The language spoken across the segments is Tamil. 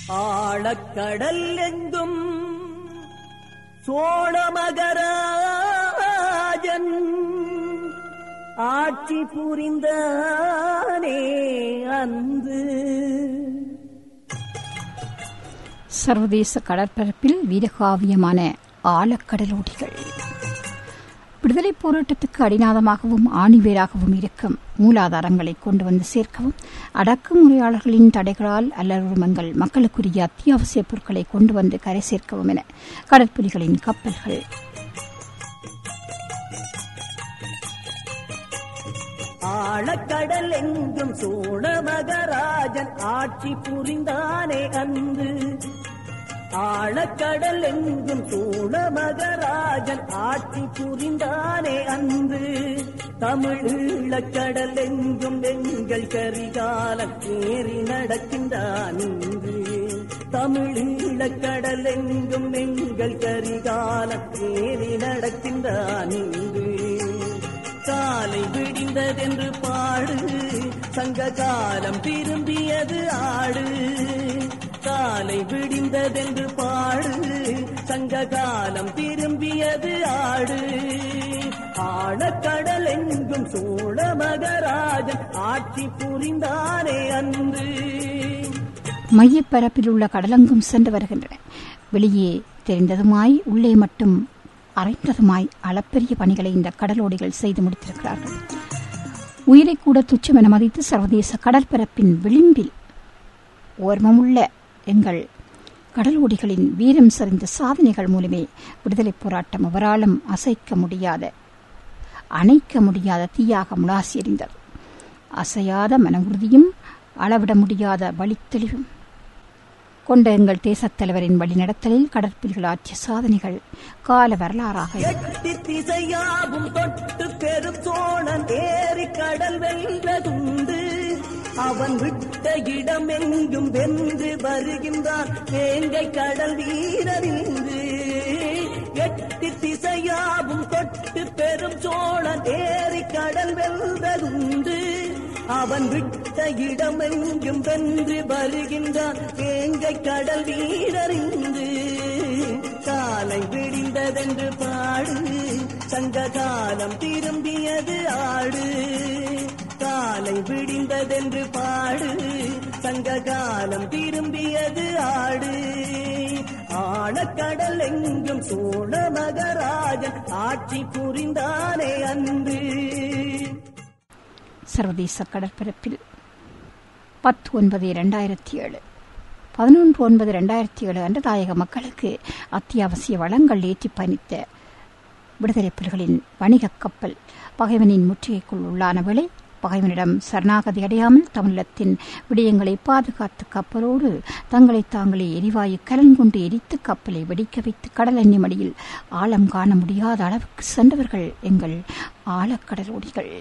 ஆழக்கடல் எங்கும் சோழமகராஜன் ஆட்சி புரிந்தானே அன்று சர்வதேச கடற்பரப்பில் வீரகாவியமான ஆழக்கடலோடிகள் விடுதலைப் போராட்டத்துக்கு அடிநாதமாகவும் ஆணிவேராகவும் இருக்கும் மூலாதாரங்களை கொண்டு வந்து சேர்க்கவும் அடக்குமுறையாளர்களின் தடைகளால் அல்லருமங்கள் மக்களுக்குரிய அத்தியாவசிய பொருட்களை கொண்டு வந்து கரை சேர்க்கவும் என கடற்புலிகளின் கப்பல்கள் ஆழக்கடல் எங்கும் சோழமகராஜன் ஆட்சி புரிந்தானே அன்று ஆழக்கடல் எங்கும் சோழமகராஜன் ஆட்சி புரிந்தானே அன்று தமிழ் ஈழக்கடல் எங்கும் எங்கள் கரிகாலன் ஏறி நடக்கின்றான் இன்று தமிழ் ஈழக்கடல் எங்கும் எங்கள் கரிகாலன் ஏறி நடக்கின்றான் இன்று காலை விடிந்ததென்று பாடு சங்க காலம் திரும்பியது ஆடு காலை விடிந்ததென்று பாடு சங்க காலம் திரும்பியது ஆடு ஆழக்கடல் எங்கும் சோழ மகராஜன் ஆட்சி புரிந்தானே அன்று மையப்பரப்பில் உள்ள கடலெங்கும் சென்று வருகின்றன வெளியே தெரிந்ததுமாய் உள்ளே மட்டும் அரைந்ததுமாய் அளப்பெரிய பணிகளை இந்த கடலோடிகள் செய்து முடித்திருக்கிறார்கள் உயிரை கூட துச்சம் என மதித்து சர்வதேச கடற்பரப்பின் விளிம்பில் ஓர்மமுள்ள எங்கள் கடலோடிகளின் வீரம் சரிந்த சாதனைகள் மூலமே விடுதலைப் போராட்டம் அவராலும் அசைக்க முடியாத அணைக்க முடியாத தீயாக முலாசி எறிந்தது அசையாத மன உறுதியும் அளவிட முடியாத வழித்தெளிவும் கொண்ட எங்கள் தேசத் தலைவரின் வழிநடத்தலில் கடற்புலிகள் ஆற்றிய சாதனைகள் கால வரலாறாக இருக்கிறது. எட்டி திசையாகும் தொட்டு பெரும் சோழன் ஏறி கடல் வெல்வதுண்டு அவன் விட்ட இடமெங்கும் வென்று வருகின்றான் வேங்கை கடல் வீரரின்று எட்டி திசையாகும் தொட்டு பெரும் சோழன் ஏறி கடல் வெல்வதுண்டு அவன் விட்ட இடமெங்கும் வென்று வருகின்றான் வேங்கை கடல் வீரரின்று காலை விடிந்ததென்று பாடு சங்க காலம் திரும்பியது ஆடு காலை விடிந்ததென்று பாடு சங்க காலம் திரும்பியது ஆடு ஆழக்கடல் எங்கும் சோழ மகராஜன் ஆட்சி புரிந்தானே அன்று சர்வதேச கடற்பரப்பில் பத்து ஒன்பது இரண்டாயிரத்தி ஏழு பதினொன்று ஒன்பது இரண்டாயிரத்தி ஏழு அன்று தாயக மக்களுக்கு அத்தியாவசிய வளங்கள் ஏற்றி பயணித்த விடுதலை புலிகளின் வணிகக் கப்பல் பகைவனின் முற்றுகைக்குள் உள்ளான வேளை பகைவனிடம் சரணாகதி அடையாமல் தமிழத்தின் விடயங்களை பாதுகாத்து கப்பலோடு தங்களை தாங்களே எரிவாயு கலன் கொண்டு எரித்து கப்பலை வெடிக்க வைத்து கடல் எண்ணி மடியில் ஆழம் காண முடியாத அளவுக்கு சென்றவர்கள் எங்கள் ஆழக்கடலோடிகள்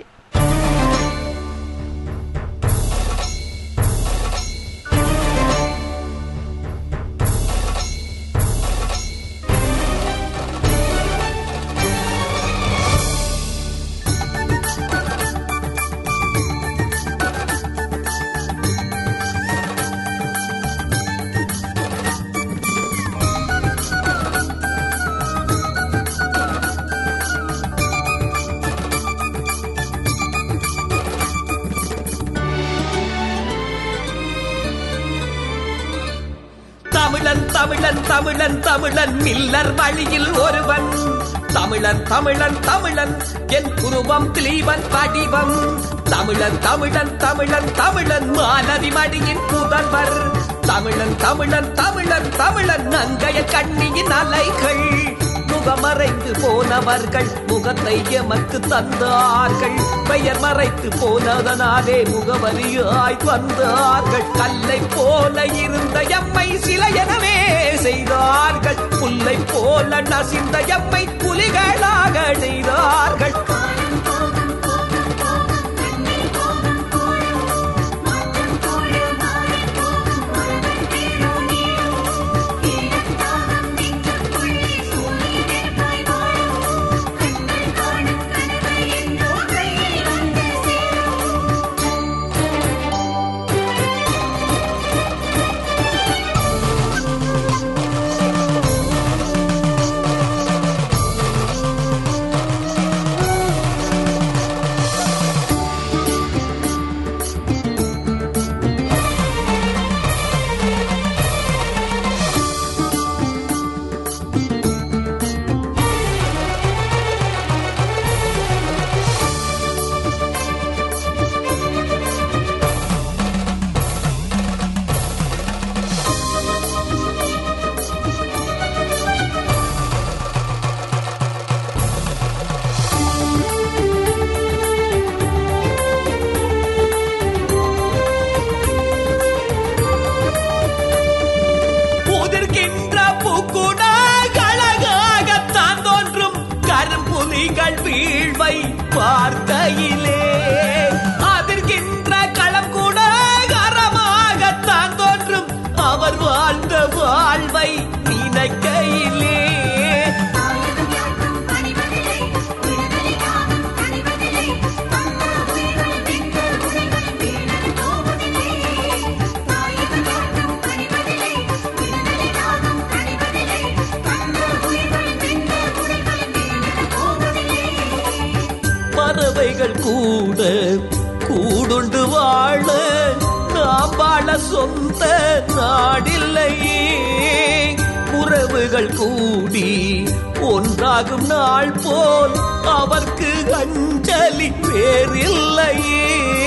தமிழன் தமிழன் தமிழன் தமிழன் மில்லர் வழியில் ஒருவன் தமிழன் தமிழன் தமிழன் என் குருவம் திலீபன் வடிவம் தமிழன் தமிழன் தமிழன் தமிழன் மாலதி மடியின் புதல்வர் தமிழன் தமிழன் தமிழன் தமிழன் நங்கைய கண்ணியின் அலைகள் முகமறைந்து போனவர்கள் முகத்தை எமக்கு தந்தார்கள் பெயர் மறைத்து போனதனாலே முகவலியாய் வந்தார்கள் கல்லை போல இருந்த எம்மை சிலையெனவே செய்தார்கள் புல்லை போல நசிந்த எம்மை புலிகளாக செய்தார்கள் கூட கூடுண்டு வாழ நாம் வாழ சொந்த நாடில்லையே உறவுகள் கூடி ஒன்றாகும் நாள் போல் அவர்க்கு அஞ்சலி வேறில்லையே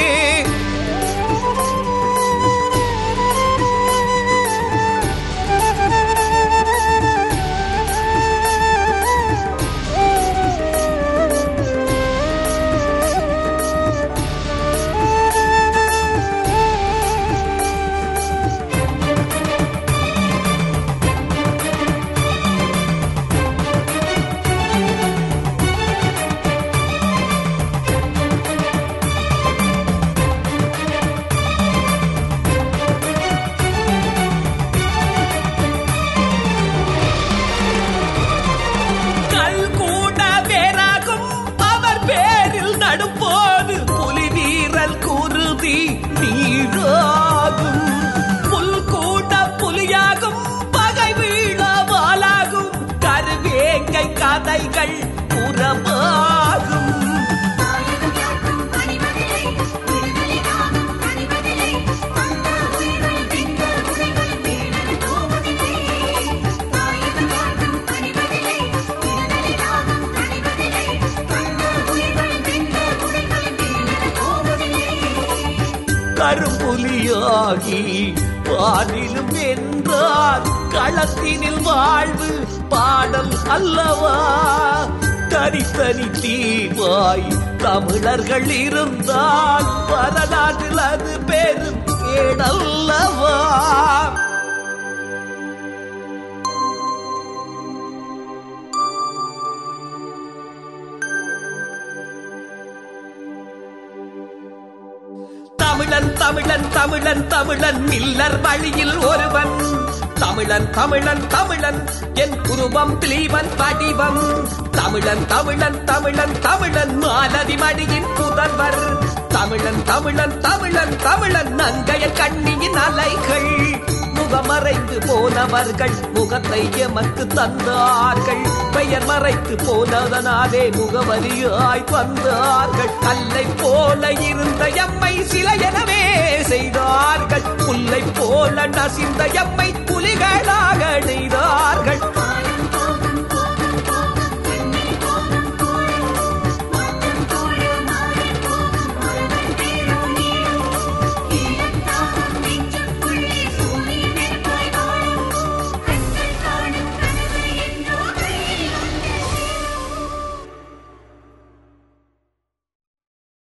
கல் கூட வேறாகும் அவர் பேரில் நடும்போது புலி வீரல் குருதி நீராகும் புல் கூட புலியாகும் பகை வீழவாலாகும் கருவேங்கை கதைகள் புறமாகும் கரும்புலியாகி வானிலும் வென்றார் களத்தினில் வாழ்வு பாடல் அல்லவா தனித்தனி தீவாய் தமிழர்கள் இருந்தால் வரலாற்றில் அது பெரும் கேடல்லவா தமிழன் தமிழன் தமிழன் தமிழன் மில்லர் வழியில் ஒருவன் தமிழன் தமிழன் தமிழன் என் குருவம் திலீவன் வடிவம் தமிழன் தமிழன் தமிழன் தமிழன் மாலதி மடியின் புதல்வர் தமிழன் தமிழன் தமிழன் தமிழன் நங்கைய கண்ணியின் அலைகள் முகமறைந்து போனவர்கள் முகத்தை எமக்கு தந்தார்கள் பெயர் மறைத்து போனதனாலே முகவரியாய் வந்தார்கள் கல்லை போல இருந்த எம்மை சில எனவே செய்தார்கள் புல்லை போல நசிந்த எம்மை புலிகளாக நெய்தார்கள்